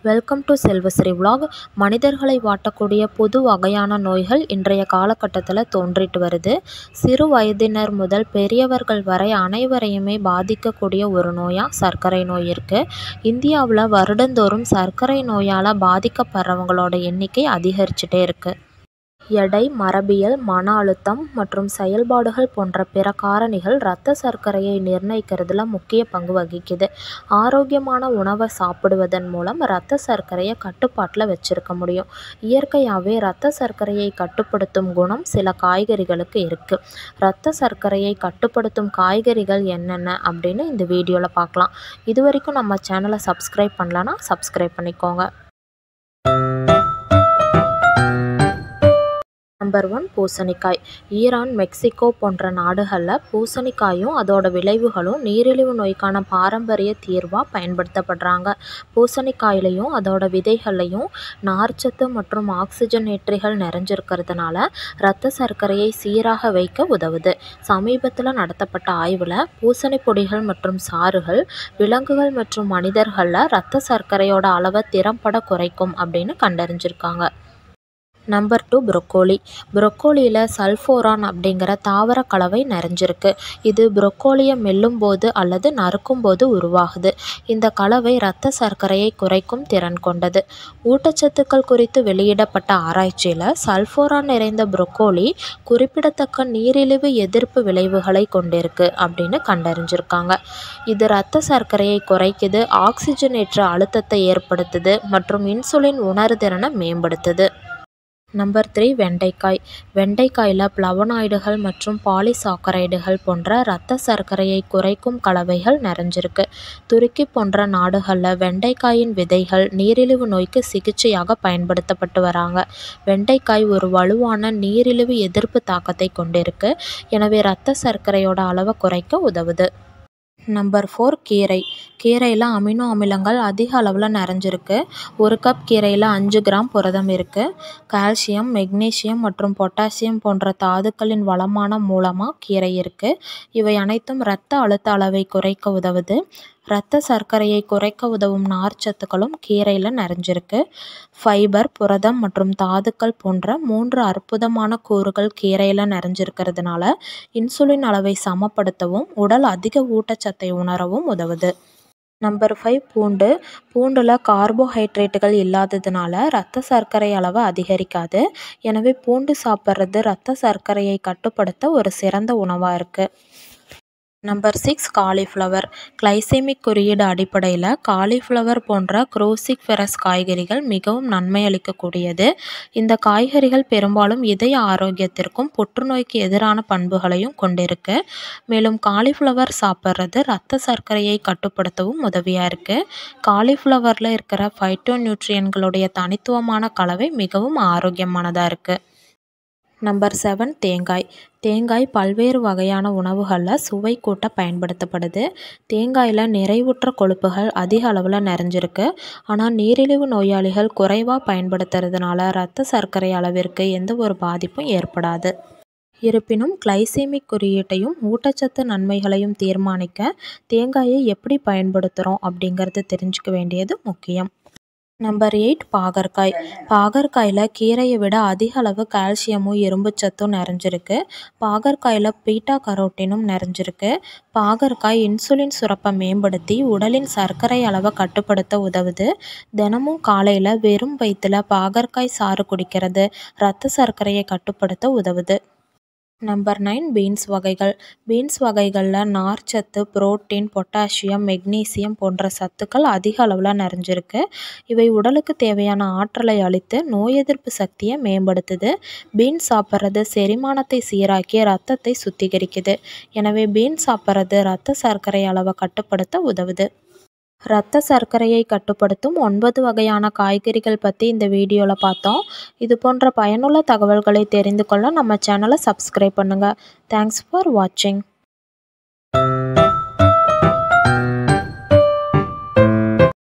welcome to செல்வஸ்ரீ vlog மனிதர்களை வாட்டக்கூடிய புது வகையான நோய்கள் இன்றைய காலகட்டத்தில் தோன்றிட்டு வருது சிறு வயதினர் முதல் பெரியவர்கள் வரை அனைவரையுமே பாதிக்கக்கூடிய ஒரு நோயாக சர்க்கரை நோய் இருக்குது இந்தியாவில் வருடந்தோறும் சர்க்கரை நோயால் பாதிக்கப்படுறவங்களோட எண்ணிக்கை அதிகரிச்சுட்டே இருக்குது எடை மரபியல் மன அழுத்தம் மற்றும் செயல்பாடுகள் போன்ற பிற காரணிகள் இரத்த சர்க்கரையை நிர்ணயிக்கிறதுல முக்கிய பங்கு வகிக்குது ஆரோக்கியமான உணவை சாப்பிடுவதன் மூலம் இரத்த சர்க்கரையை கட்டுப்பாட்டில் வச்சிருக்க முடியும் இயற்கையாகவே இரத்த சர்க்கரையை கட்டுப்படுத்தும் குணம் சில காய்கறிகளுக்கு இருக்குது இரத்த சர்க்கரையை கட்டுப்படுத்தும் காய்கறிகள் என்னென்ன அப்படின்னு இந்த வீடியோவில் பார்க்கலாம் இது வரைக்கும் நம்ம சேனலை சப்ஸ்கிரைப் பண்ணலன்னா சப்ஸ்கிரைப் பண்ணிக்கோங்க நம்பர் ஒன் பூசணிக்காய் ஈரான் மெக்சிகோ போன்ற நாடுகளில் பூசணிக்காயும் அதோட விளைவுகளும் நீரிழிவு நோய்க்கான பாரம்பரிய தீர்வாக பயன்படுத்தப்படுறாங்க பூசணிக்காயிலையும் அதோட விதைகள்லையும் நார்ச்சத்து மற்றும் ஆக்சிஜனேற்றிகள் நிறைஞ்சிருக்கிறதுனால இரத்த சர்க்கரையை சீராக வைக்க உதவுது சமீபத்தில் நடத்தப்பட்ட ஆய்வில் பூசணி பொடிகள் மற்றும் சாறுகள் விலங்குகள் மற்றும் மனிதர்களில் இரத்த சர்க்கரையோட அளவை திறம்பட குறைக்கும் அப்படின்னு கண்டறிஞ்சிருக்காங்க நம்பர் டூ ப்ரொக்கோலி ப்ரொக்கோலியில் சல்ஃபோரான் அப்படிங்கிற தாவர கலவை நிறைஞ்சிருக்கு இது ப்ரொக்கோலியை மெல்லும்போது அல்லது நறுக்கும்போது உருவாகுது இந்த கலவை இரத்த சர்க்கரையை குறைக்கும் திறன் கொண்டது ஊட்டச்சத்துக்கள் குறித்து வெளியிடப்பட்ட ஆராய்ச்சியில் சல்ஃபோரான் நிறைந்த ப்ரொக்கோலி குறிப்பிடத்தக்க நீரிழிவு எதிர்ப்பு விளைவுகளை கொண்டிருக்கு அப்படின்னு கண்டறிஞ்சிருக்காங்க இது இரத்த சர்க்கரையை குறைக்குது ஆக்சிஜனேற்ற அழுத்தத்தை ஏற்படுத்துது மற்றும் இன்சுலின் உணர்திறனை மேம்படுத்துது நம்பர் த்ரீ வெண்டைக்காய் வெண்டைக்காயில் பிளவனாய்டுகள் மற்றும் பாலிசாக்கரைடுகள் போன்ற இரத்த சர்க்கரையை குறைக்கும் கலவைகள் நிறைஞ்சிருக்கு துருக்கி போன்ற நாடுகளில் வெண்டைக்காயின் விதைகள் நீரிழிவு நோய்க்கு சிகிச்சையாக பயன்படுத்தப்பட்டு வராங்க வெண்டைக்காய் ஒரு வலுவான நீரிழிவு எதிர்ப்பு தாக்கத்தை கொண்டிருக்கு எனவே இரத்த சர்க்கரையோட அளவை குறைக்க உதவுது நம்பர் ஃபோர் கீரை கீரையில் அமினோ அமிலங்கள் அதிக அளவில் நிறைஞ்சிருக்கு ஒரு கப் கீரையில் அஞ்சு கிராம் புரதம் இருக்குது கால்சியம் மெக்னீசியம் மற்றும் பொட்டாசியம் போன்ற தாதுக்களின் வளமான மூலமாக கீரை இருக்குது இவை அனைத்தும் இரத்த அழுத்த அளவை குறைக்க உதவுது இரத்த சர்க்கரையை குறைக்க உதவும் நார்ச்சத்துக்களும் கீரையில் நிறைஞ்சிருக்கு ஃபைபர் புரதம் மற்றும் தாதுக்கள் போன்ற மூன்று அற்புதமான கூறுகள் கீரையில் நிறைஞ்சிருக்கிறதுனால இன்சுலின் அளவை சமப்படுத்தவும் உடல் அதிக ஊட்டச்சத்தை உணரவும் உதவுது நம்பர் ஃபைவ் பூண்டு பூண்டில் கார்போஹைட்ரேட்டுகள் இல்லாததுனால இரத்த சர்க்கரை அளவு அதிகரிக்காது எனவே பூண்டு சாப்பிட்றது இரத்த சர்க்கரையை கட்டுப்படுத்த ஒரு சிறந்த உணவாக இருக்குது நம்பர் சிக்ஸ் காலிஃப்ளவர் கிளைசேமிக் குறியீடு அடிப்படையில் காலிஃப்ளவர் போன்ற குரோசிக் ஃபெரஸ் காய்கறிகள் மிகவும் நன்மை அளிக்கக்கூடியது இந்த காய்கறிகள் பெரும்பாலும் இதய ஆரோக்கியத்திற்கும் புற்றுநோய்க்கு எதிரான பண்புகளையும் கொண்டிருக்கு மேலும் காலிஃப்ளவர் சாப்பிட்றது இரத்த சர்க்கரையை கட்டுப்படுத்தவும் உதவியாக இருக்குது காலிஃப்ளவரில் இருக்கிற ஃபைட்டோ நியூட்ரியன்களுடைய தனித்துவமான கலவை மிகவும் ஆரோக்கியமானதாக இருக்குது நம்பர் செவன் தேங்காய் தேங்காய் பல்வேறு வகையான உணவுகளில் சுவை கூட்ட பயன்படுத்தப்படுது தேங்காயில் நிறைவுற்ற கொழுப்புகள் அதிக அளவில் நிறைஞ்சிருக்கு ஆனால் நீரிழிவு நோயாளிகள் குறைவாக பயன்படுத்துறதுனால இரத்த சர்க்கரை அளவிற்கு எந்த ஒரு பாதிப்பும் ஏற்படாது இருப்பினும் கிளைசேமிக் குறியீட்டையும் ஊட்டச்சத்து நன்மைகளையும் தீர்மானிக்க தேங்காயை எப்படி பயன்படுத்துகிறோம் அப்படிங்கிறது தெரிஞ்சுக்க வேண்டியது முக்கியம் நம்பர் எயிட் பாகற்காய் பாகற்காயில் கீரையை விட அதிக அளவு கால்சியமும் இரும்புச்சத்தும் நிறைஞ்சிருக்கு பாகற்காயில் பீட்டா கரோட்டினும் நிறைஞ்சிருக்கு பாகற்காய் இன்சுலின் சுரப்பை மேம்படுத்தி உடலின் சர்க்கரை அளவை கட்டுப்படுத்த உதவுது தினமும் காலையில் வெறும் வயிற்றில் பாகற்காய் சாறு குடிக்கிறது இரத்த சர்க்கரையை கட்டுப்படுத்த உதவுது நம்பர் நைன் பீன்ஸ் வகைகள் பீன்ஸ் வகைகளில் நார்ச்சத்து புரோட்டீன் பொட்டாசியம் மெக்னீசியம் போன்ற சத்துக்கள் அதிக அளவில் நிறைஞ்சிருக்கு இவை உடலுக்கு தேவையான ஆற்றலை அளித்து நோய் எதிர்ப்பு சக்தியை மேம்படுத்துது பீன்ஸ் சாப்பிட்றது செரிமானத்தை சீராக்கி ரத்தத்தை சுத்திகரிக்குது எனவே பீன்ஸ் சாப்பிட்றது இரத்த சர்க்கரை அளவை கட்டுப்படுத்த உதவுது இரத்த சர்க்கரையை கட்டுப்படுத்தும் ஒன்பது வகையான காய்கறிகள் பற்றி இந்த வீடியோவில் பார்த்தோம் இது போன்ற பயனுள்ள தகவல்களை தெரிந்து கொள்ள நம்ம சேனலை சப்ஸ்கிரைப் பண்ணுங்கள் தேங்க்ஸ் ஃபார் வாட்சிங்